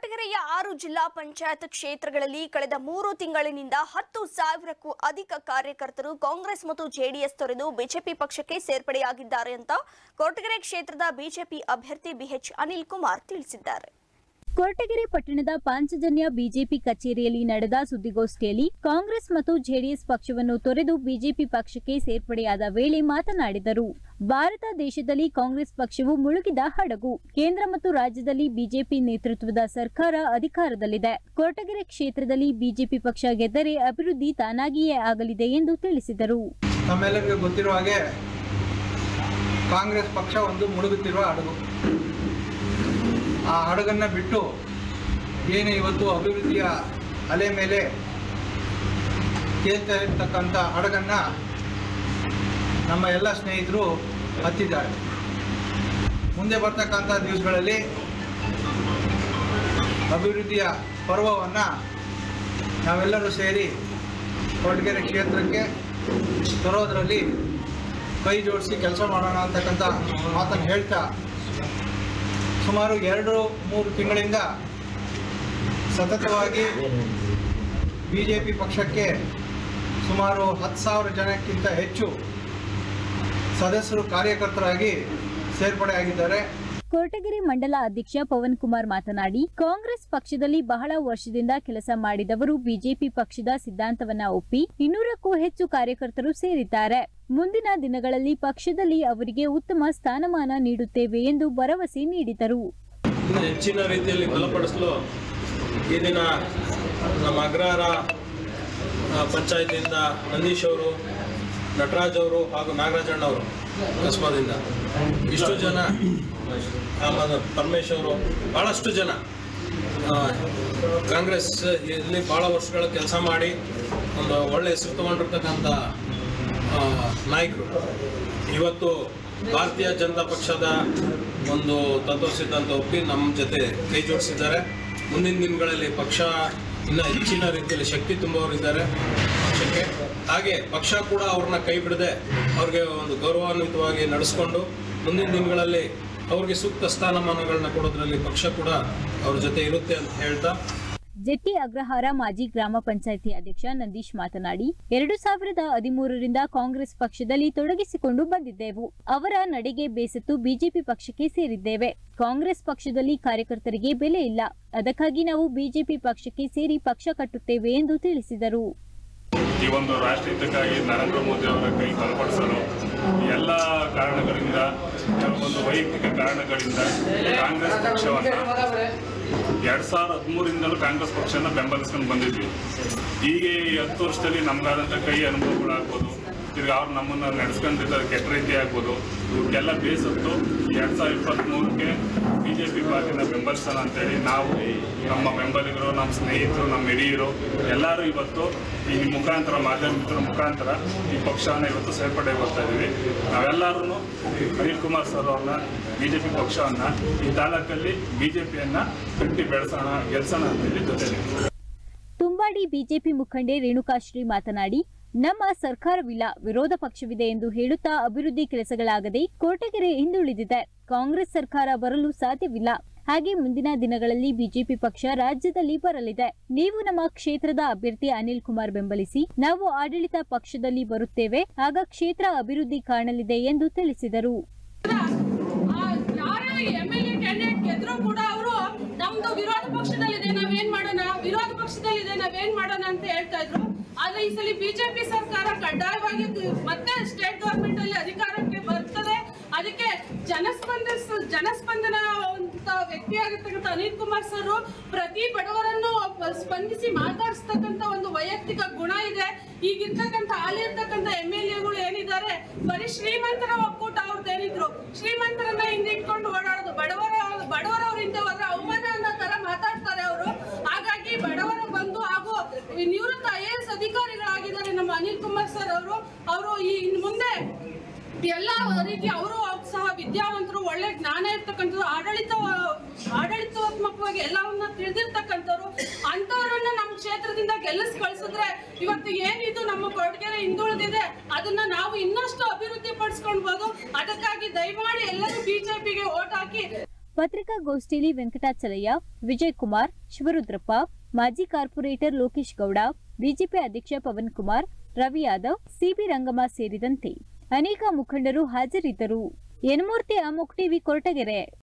ಕೊರಟಗೆರೆಯ ಆರು ಜಿಲ್ಲಾ ಪಂಚಾಯತ್ ಕ್ಷೇತ್ರಗಳಲ್ಲಿ ಕಳೆದ ಮೂರು ತಿಂಗಳಿನಿಂದ ಹತ್ತು ಸಾವಿರಕ್ಕೂ ಅಧಿಕ ಕಾರ್ಯಕರ್ತರು ಕಾಂಗ್ರೆಸ್ ಮತ್ತು ಜೆಡಿಎಸ್ ತೊರೆದು ಬಿಜೆಪಿ ಪಕ್ಷಕ್ಕೆ ಸೇರ್ಪಡೆಯಾಗಿದ್ದಾರೆ ಅಂತ ಕೊರಟಗೆರೆ ಕ್ಷೇತ್ರದ ಬಿಜೆಪಿ ಅಭ್ಯರ್ಥಿ ಬಿಎಚ್ ಅನಿಲ್ ಕುಮಾರ್ ತಿಳಿಸಿದ್ದಾರೆ ಕೊರಟಗೆರೆ ಪಟ್ಟಣದ ಪಾಂಚಜನ್ಯ ಬಿಜೆಪಿ ಕಚೇರಿಯಲ್ಲಿ ನಡೆದ ಸುದ್ದಿಗೋಷ್ಠಿಯಲ್ಲಿ ಕಾಂಗ್ರೆಸ್ ಮತ್ತು ಜೆಡಿಎಸ್ ಪಕ್ಷವನ್ನು ತೊರೆದು ಬಿಜೆಪಿ ಪಕ್ಷಕ್ಕೆ ಸೇರ್ಪಡೆಯಾದ ವೇಳೆ ಮಾತನಾಡಿದರು ಭಾರತ ದೇಶದಲ್ಲಿ ಕಾಂಗ್ರೆಸ್ ಪಕ್ಷವು ಮುಳುಗಿದ ಹಡಗು ಕೇಂದ್ರ ಮತ್ತು ರಾಜ್ಯದಲ್ಲಿ ಬಿಜೆಪಿ ನೇತೃತ್ವದ ಸರ್ಕಾರ ಅಧಿಕಾರದಲ್ಲಿದೆ ಕೊರಟಗೆರೆ ಕ್ಷೇತ್ರದಲ್ಲಿ ಬಿಜೆಪಿ ಪಕ್ಷ ಗೆದ್ದರೆ ಅಭಿವೃದ್ಧಿ ತಾನಾಗಿಯೇ ಆಗಲಿದೆ ಎಂದು ತಿಳಿಸಿದರು ನಮ್ಮೆಲ್ಲರಿಗೂ ಗೊತ್ತಿರುವ ಹಾಗೆ ಕಾಂಗ್ರೆಸ್ ಪಕ್ಷ ಒಂದು ಮುಳುಗುತ್ತಿರುವ ಹಡಗು ಆ ಹಡಗನ್ನು ಬಿಟ್ಟು ಏನು ಇವತ್ತು ಅಭಿವೃದ್ಧಿಯ ಅಲೆ ಮೇಲೆ ತೇಲ್ತಾ ಇರ್ತಕ್ಕಂಥ ಹಡಗನ್ನು ನಮ್ಮ ಎಲ್ಲ ಸ್ನೇಹಿತರು ಹತ್ತಿದ್ದಾರೆ ಮುಂದೆ ಬರ್ತಕ್ಕಂಥ ದಿವಸಗಳಲ್ಲಿ ಅಭಿವೃದ್ಧಿಯ ಪರ್ವವನ್ನು ನಾವೆಲ್ಲರೂ ಸೇರಿ ಕೊರಟಗೆರೆ ಕ್ಷೇತ್ರಕ್ಕೆ ತರೋದರಲ್ಲಿ ಕೈ ಜೋಡಿಸಿ ಕೆಲಸ ಮಾಡೋಣ ಅಂತಕ್ಕಂಥ ಮಾತನ್ನು ಹೇಳ್ತಾ ಸುಮಾರು ಎರಡು ಮೂರು ತಿಂಗಳಿಂದ ಸತತವಾಗಿ ಬಿ ಜೆ ಪಿ ಪಕ್ಷಕ್ಕೆ ಸುಮಾರು ಹತ್ತು ಸಾವಿರ ಜನಕ್ಕಿಂತ ಹೆಚ್ಚು ಸದಸ್ಯರು ಕಾರ್ಯಕರ್ತರಾಗಿ ಸೇರ್ಪಡೆಯಾಗಿದ್ದಾರೆ ಕೊರಟಗೆರೆ ಮಂಡಲ ಅಧ್ಯಕ್ಷ ಪವನ್ ಕುಮಾರ್ ಮಾತನಾಡಿ ಕಾಂಗ್ರೆಸ್ ಪಕ್ಷದಲ್ಲಿ ಬಹಳ ವರ್ಷದಿಂದ ಕೆಲಸ ಮಾಡಿದವರು ಬಿಜೆಪಿ ಪಕ್ಷದ ಸಿದ್ಧಾಂತವನ್ನ ಒಪ್ಪಿ ಇನ್ನೂರಕ್ಕೂ ಹೆಚ್ಚು ಕಾರ್ಯಕರ್ತರು ಸೇರಿದ್ದಾರೆ ಮುಂದಿನ ದಿನಗಳಲ್ಲಿ ಪಕ್ಷದಲ್ಲಿ ಅವರಿಗೆ ಉತ್ತಮ ಸ್ಥಾನಮಾನ ನೀಡುತ್ತೇವೆ ಎಂದು ಭರವಸೆ ನೀಡಿದರು ಇನ್ನು ಹೆಚ್ಚಿನ ರೀತಿಯಲ್ಲಿ ಬಲಪಡಿಸಲು ಈ ದಿನ ನಮ್ಮ ಅಗ್ರಹಾರ ಆ, ಪಂಚಾಯತಿಯಿಂದ ನಂದೀಶ್ ಅವರು ನಟರಾಜ್ ಅವರು ಹಾಗೂ ನಾಗರಾಜಣ್ಣ ಅವರು ಕಸ್ಬಾದಿಂದ ಇಷ್ಟು ಜನ ಆಮೇಲೆ ಪರಮೇಶ್ ಅವರು ಭಾಳಷ್ಟು ಜನ ಆ, ಕಾಂಗ್ರೆಸ್ ಇಲ್ಲಿ ಭಾಳ ವರ್ಷಗಳ ಕೆಲಸ ಮಾಡಿ ಒಂದು ಒಳ್ಳೆ ಹೆಸರು ತಗೊಂಡಿರ್ತಕ್ಕಂಥ ಆ, ನಾಯಕರು ಇವತ್ತು ಭಾರತೀಯ ಜನತಾ ಪಕ್ಷದ ಒಂದು ತತ್ವ ಸಿದ್ಧಾಂತ ಒಪ್ಪಿ ನಮ್ಮ ಜೊತೆ ಕೈ ಜೋಡಿಸಿದ್ದಾರೆ ಮುಂದಿನ ದಿನಗಳಲ್ಲಿ ಪಕ್ಷ ಇನ್ನು ಹೆಚ್ಚಿನ ರೀತಿಯಲ್ಲಿ ಶಕ್ತಿ ತುಂಬುವವರಿದ್ದಾರೆ ಪಕ್ಷಕ್ಕೆ ಹಾಗೆ ಪಕ್ಷ ಕೂಡ ಅವ್ರನ್ನ ಕೈ ಬಿಡದೆ ಅವ್ರಿಗೆ ಒಂದು ಗೌರವಾನ್ವಿತವಾಗಿ ನಡೆಸ್ಕೊಂಡು ಮುಂದಿನ ದಿನಗಳಲ್ಲಿ ಅವ್ರಿಗೆ ಸೂಕ್ತ ಸ್ಥಾನಮಾನಗಳನ್ನ ಕೊಡೋದ್ರಲ್ಲಿ ಪಕ್ಷ ಕೂಡ ಅವ್ರ ಜೊತೆ ಇರುತ್ತೆ ಅಂತ ಹೇಳ್ತಾ ಜೆಟ್ಟಿ ಅಗ್ರಹಾರ ಮಾಜಿ ಗ್ರಾಮ ಪಂಚಾಯಿತಿ ಅಧ್ಯಕ್ಷ ನಂದೀಶ್ ಮಾತನಾಡಿ ಎರಡು ಸಾವಿರದ ಹದಿಮೂರರಿಂದ ಕಾಂಗ್ರೆಸ್ ಪಕ್ಷದಲ್ಲಿ ತೊಡಗಿಸಿಕೊಂಡು ಬಂದಿದ್ದೆವು ಅವರ ನಡೆಗೆ ಬೇಸತ್ತು ಬಿಜೆಪಿ ಪಕ್ಷಕ್ಕೆ ಸೇರಿದ್ದೇವೆ ಕಾಂಗ್ರೆಸ್ ಪಕ್ಷದಲ್ಲಿ ಕಾರ್ಯಕರ್ತರಿಗೆ ಬೆಲೆ ಇಲ್ಲ ಅದಕ್ಕಾಗಿ ನಾವು ಬಿಜೆಪಿ ಪಕ್ಷಕ್ಕೆ ಸೇರಿ ಪಕ್ಷ ಕಟ್ಟುತ್ತೇವೆ ಎಂದು ತಿಳಿಸಿದರು ಈ ಒಂದು ರಾಷ್ಟ್ರೀಯತೆಗಾಗಿ ನರೇಂದ್ರ ಮೋದಿ ಅವರ ಕೈ ಬಲಪಡಿಸಲು ಎಲ್ಲ ಕಾರಣಗಳಿಂದ ಒಂದು ವೈಯಕ್ತಿಕ ಕಾರಣಗಳಿಂದ ಕಾಂಗ್ರೆಸ್ ಪಕ್ಷವನ್ನು ಎರಡ್ ಸಾವಿರದ ಹದಿಮೂರಿಂದಲೂ ಕಾಂಗ್ರೆಸ್ ಪಕ್ಷನ ಬೆಂಬಲಿಸ್ಕೊಂಡು ಬಂದಿದ್ವಿ ಈಗ ಈ ಹತ್ತು ವರ್ಷದಲ್ಲಿ ನಮ್ಗಾದಂಥ ಕೈ ಅನುಭವಗಳಾಗ್ಬೋದು ತಿರ್ಗಿ ಅವ್ರು ನಮ್ಮನ್ನು ನಡೆಸ್ಕೊಂಡಿದ್ದ ಕೆಟ್ಟ ರೀತಿ ಆಗ್ಬೋದು ಇವಕ್ಕೆಲ್ಲ ಬೇಸತ್ತು ಎರಡ್ ಸಾವಿರದ ಇಪ್ಪತ್ತ್ಮೂರಕ್ಕೆ ಬಿ ಜೆ ಪಿ ಪಾರ್ಟಿನ ಬೆಂಬಲಿಸೋಣ ಅಂತೇಳಿ ನಾವು ನಮ್ಮ ಬೆಂಬಲಿಗರು ನಮ್ಮ ಸ್ನೇಹಿತರು ನಮ್ಮ ಹಿರಿಯರು ಎಲ್ಲರೂ ಇವತ್ತು ಈ ಮುಖಾಂತರ ಮಾಧ್ಯಮ ಮಿತ್ರರ ಮುಖಾಂತರ ಈ ಪಕ್ಷವನ್ನು ಇವತ್ತು ಸೇರ್ಪಡೆ ಬರ್ತಾ ಇದ್ದೀವಿ ನಾವೆಲ್ಲರೂ ಅನಿಲ್ ಕುಮಾರ್ ಸರ್ ಅವ್ರನ್ನ ಬಿ ಜೆ ಪಿ ಪಕ್ಷವನ್ನು ಈ ತಾಲೂಕಲ್ಲಿ ಬಿ ಜೆ ಪಿಯನ್ನು ಕಟ್ಟಿ ಬೆಳೆಸೋಣ ಗೆಲ್ಸೋಣ ಅಂತೇಳಿ ಜೊತೆಲಿ ತುಂಬಾಡಿ ಬಿಜೆಪಿ ಮುಖಂಡೆ ರೇಣುಕಾಶ್ರೀ ಮಾತನಾಡಿ ನಮ್ಮ ಸರ್ಕಾರವಿಲ್ಲ ವಿರೋಧ ಪಕ್ಷವಿದೆ ಎಂದು ಹೇಳುತ್ತಾ ಅಭಿವೃದ್ಧಿ ಕೆಲಸಗಳಾಗದೆ ಕೋಟಗೆರೆ ಹಿಂದುಳಿದಿದೆ ಕಾಂಗ್ರೆಸ್ ಸರ್ಕಾರ ಬರಲು ಸಾಧ್ಯವಿಲ್ಲ ಹಾಗೆ ಮುಂದಿನ ದಿನಗಳಲ್ಲಿ ಬಿಜೆಪಿ ಪಕ್ಷ ರಾಜ್ಯದಲ್ಲಿ ಬರಲಿದೆ ನೀವು ನಮ್ಮ ಕ್ಷೇತ್ರದ ಅಭ್ಯರ್ಥಿ ಅನಿಲ್ ಕುಮಾರ್ ಬೆಂಬಲಿಸಿ ನಾವು ಆಡಳಿತ ಪಕ್ಷದಲ್ಲಿ ಬರುತ್ತೇವೆ ಆಗ ಕ್ಷೇತ್ರ ಅಭಿವೃದ್ಧಿ ಕಾಣಲಿದೆ ಎಂದು ತಿಳಿಸಿದರು ಆ ಯಾರೇ ಎಂ ಎಲ್ ಎ ಕ್ಯಾಂಡಿಡೇಟ್ ಗೆದ್ರು ಕೂಡ ಅವರು ನಮ್ದು ವಿರೋಧ ಪಕ್ಷದಲ್ಲಿದೆ ನಾವೇನ್ ಮಾಡೋಣ ವಿರೋಧ ಪಕ್ಷದಲ್ಲಿದೆ ನಾವೇನ್ ಮಾಡೋಣ ಅಂತ ಹೇಳ್ತಾ ಇದ್ರು ಆದ್ರೆ ಈ ಸಲ ಬಿಜೆಪಿ ಸರ್ಕಾರ ಕಡ್ಡಾಯವಾಗಿ ಮತ್ತೆ ಸ್ಟೇಟ್ ಗವರ್ಮೆಂಟ್ ಅಲ್ಲಿ ಅಧಿಕಾರಕ್ಕೆ ಬರ್ತದೆ ಅದಕ್ಕೆ ಜನಸ್ಪಂದಿಸ ಜನಸ್ಪಂದನ ಅಂತ ವ್ಯಕ್ತಿಯಾಗಿರ್ತಕ್ಕಂಥ ಅನಿಲ್ ಕುಮಾರ್ ಸರ್ ಪ್ರತಿ ಬಡವರನ್ನು ಸ್ಪಂದಿಸಿ ಮಾತಾಡಿಸ್ತಕ್ಕಂಥ ಒಂದು ವೈಯಕ್ತಿಕ ಗುಣ ಇದೆ ಈಗಿರ್ತಕ್ಕಂಥ ಹಾಲಿರ್ತಕ್ಕಂಥ ಎಂ ಎಲ್ ಎಗಳು ಏನಿದ್ದಾರೆ ಬರೀ ಶ್ರೀಮಂತರ ಒಕ್ಕೂಟ ಅವ್ರದ್ದು ಏನಿದ್ರು ಶ್ರೀಮಂತರನ್ನ ಹಿಂದೆ ಇಟ್ಕೊಂಡು ಓಡಾಡೋದು ಬಡವರ ಬಡವರವ್ರ ಹಿಂದೆ ಹೋದ್ರೆ ಅವಮಾನ ಅನ್ನೋ ತರ ಮಾತಾಡ್ತಾರೆ ಅವರು ಹಾಗಾಗಿ ಬಡವರು ಬಂದು ಹಾಗೂ ಈ ನಿವೃತ್ತ ಐ ಎ ಎಸ್ ಅಧಿಕಾರಿಗಳಾಗಿದ್ದಾರೆ ನಮ್ಮ ಅನಿಲ್ ಕುಮಾರ್ ಸರ್ ಅವರು ಅವರು ಈ ಇನ್ ಮುಂದೆ ಎಲ್ಲ ರೀತಿ ಅವರು ಸಹ ವಿದ್ಯಾವಂತರು ಒಳ್ಳೆ ಜ್ಞಾನ ಇರ್ತಕ್ಕಂಥದ್ದು ಆಡಳಿತ ಆಡಳಿತಾತ್ಮಕವಾಗಿ ಎಲ್ಲವನ್ನ ತಿಳಿದಿರ್ತಕ್ಕಂಥವ್ರು ಅಂತವರನ್ನ ನಮ್ಮ ಕ್ಷೇತ್ರದಿಂದ ಗೆಲ್ಲಿಸ್ ಕಳ್ಸಿದ್ರೆ ಇವತ್ತು ಏನಿದು ನಮ್ಮ ಕೊರಟಗೆರೆ ಹಿಂದುಳಿದಿದೆ ಅದನ್ನ ನಾವು ಇನ್ನಷ್ಟು ಅಭಿವೃದ್ಧಿ ಪಡಿಸ್ಕೊಳ್ಬೋದು ಅದಕ್ಕಾಗಿ ದಯಮಾಡಿ ಎಲ್ಲರೂ ಬಿಜೆಪಿಗೆ ಓಟ್ ಹಾಕಿ ಪತ್ರಿಕಾಗೋಷ್ಠಿಯಲ್ಲಿ ವೆಂಕಟಾಚಲಯ್ಯ ವಿಜಯ್ ಕುಮಾರ್ ಶಿವರುದ್ರಪ್ಪ ಮಾಜಿ ಕಾರ್ಪೊರೇಟರ್ ಲೋಕೇಶ್ ಗೌಡ ಬಿಜೆಪಿ ಅಧ್ಯಕ್ಷ ಪವನ್ ಕುಮಾರ್ ರವಿ ಯಾದವ್ ಸಿಬಿ ರಂಗಮ್ಮ ಸೇರಿದಂತೆ ಅನೇಕ ಮುಖಂಡರು ಹಾಜರಿದ್ದರು ಯನಮೂರ್ತಿ ಅಮೋಕ್ ಟಿವಿ ಕೊರಟಗೆರೆ